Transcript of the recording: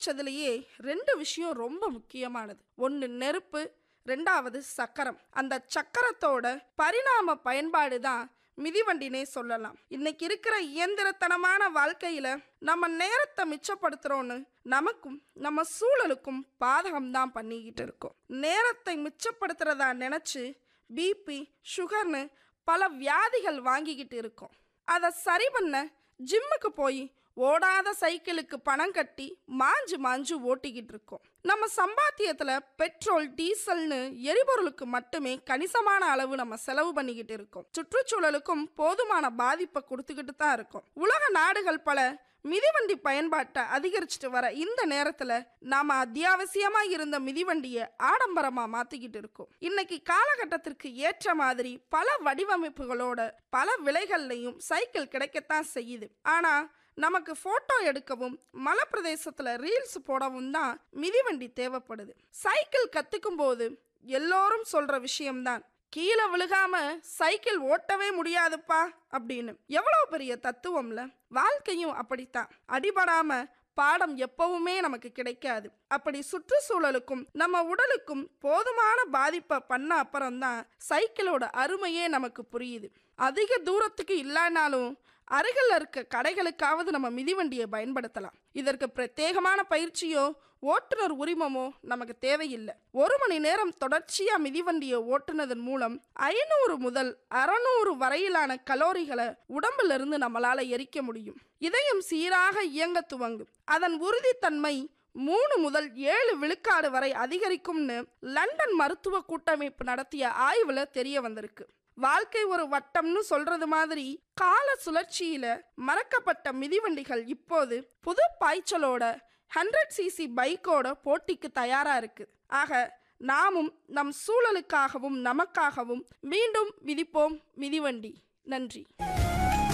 வச்சதுலயே ரெண்டு விஷயம் ரொம்ப முக்கியமானது ஒன்று நெருப்பு ரெண்டாவது சக்கரம் அந்த சக்கரத்தோட பரிணாம பயன்பாடு தான் மிதிவண்டினே சொல்லலாம் இன்னைக்கு இருக்கிற இயந்திரத்தனமான வாழ்க்கையில நம்ம நேரத்தை மிச்சப்படுத்துறோன்னு நமக்கும் நம்ம சூழலுக்கும் பாதகம் தான் பண்ணிக்கிட்டு இருக்கோம் நேரத்தை மிச்சப்படுத்துறதா நினைச்சு பிபி சுகர்னு பல வியாதிகள் வாங்கிக்கிட்டு இருக்கோம் அதை சரி பண்ண ஜிம்முக்கு போய் ஓடாத சைக்கிளுக்கு பணம் கட்டி மாஞ்சு மாஞ்சு ஓட்டிக்கிட்டு இருக்கோம் நம்ம சம்பாத்தியத்துல பெட்ரோல் டீசல்னு எரிபொருளுக்கு மட்டுமே கணிசமான அளவு நம்ம செலவு பண்ணிக்கிட்டு இருக்கோம் சுற்றுச்சூழலுக்கும் போதுமான பாதிப்பை கொடுத்துக்கிட்டு தான் இருக்கோம் உலக நாடுகள் பல மிதிவண்டி பயன்பாட்டை அதிகரிச்சுட்டு வர இந்த நேரத்துல நாம அத்தியாவசியமா இருந்த மிதிவண்டியை ஆடம்பரமா மாத்திக்கிட்டு இருக்கோம் இன்னைக்கு காலகட்டத்திற்கு ஏற்ற மாதிரி பல வடிவமைப்புகளோட பல விலைகள்லையும் சைக்கிள் கிடைக்கத்தான் செய்யுது ஆனா நமக்கு போட்டோ எடுக்கவும் மலை பிரதேசத்துல ரீல்ஸ் போடவும் தான் மிதிவண்டி தேவைப்படுது சைக்கிள் கத்துக்கும் போது எல்லோரும் சொல்ற விஷயம்தான் கீழே விழுகாம சைக்கிள் ஓட்டவே முடியாதுப்பா அப்படின்னு எவ்வளவு பெரிய தத்துவம்ல வாழ்க்கையும் அப்படித்தான் அடிபடாம பாடம் எப்பவுமே நமக்கு கிடைக்காது அப்படி சுற்றுச்சூழலுக்கும் நம்ம உடலுக்கும் போதுமான பாதிப்பை பண்ண அப்புறம்தான் சைக்கிளோட அருமையே நமக்கு புரியுது அதிக தூரத்துக்கு இல்லைனாலும் அருகில் இருக்க கடைகளுக்காவது நம்ம மிதிவண்டியை பயன்படுத்தலாம் இதற்கு பிரத்யேகமான பயிற்சியோ ஓட்டுநர் உரிமமோ நமக்கு தேவையில்லை ஒரு மணி நேரம் தொடர்ச்சியா மிதிவண்டியை ஓட்டுனதன் மூலம் ஐநூறு முதல் அறநூறு வரையிலான கலோரிகளை உடம்புல இருந்து நம்மளால எரிக்க முடியும் இதயம் சீராக இயங்க துவங்கும் அதன் உறுதித்தன்மை மூணு முதல் ஏழு விழுக்காடு வரை அதிகரிக்கும்னு லண்டன் மருத்துவ கூட்டமைப்பு நடத்திய ஆய்வுல தெரிய வந்திருக்கு வாழ்க்கை ஒரு வட்டம்னு சொல்றது மாதிரி கால சுழற்சியில மறக்கப்பட்ட மிதிவண்டிகள் இப்போது புது பாய்ச்சலோட ஹண்ட்ரட் சிசி பைக்கோட போட்டிக்கு தயாரா இருக்கு ஆக நாமும் நம் சூழலுக்காகவும் நமக்காகவும் மீண்டும் விதிப்போம் மிதிவண்டி நன்றி